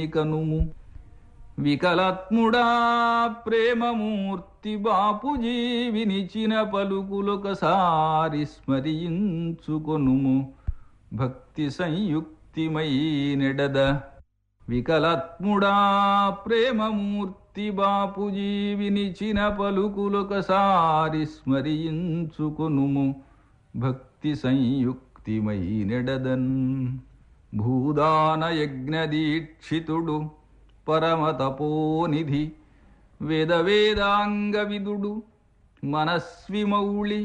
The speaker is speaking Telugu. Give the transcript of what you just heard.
కనుము వికలాత్ముడా ప్రేమమూర్తి బాపుజీ వినిచిన పలుకులొకసారి స్మరించుకొనుము భక్తి సంయుక్తిమై నెడద వికలాత్ముడా ప్రేమమూర్తి బాపుజీ వినిచిన పలుకులొకసారి స్మరించుకొనుము భక్తి సంయుక్తిమై నెడదన్ భూదాన యజ్ఞదీక్షితుడు పరమతపోనిధి వేద వేదాంగ విదుడు మనస్విమౌళి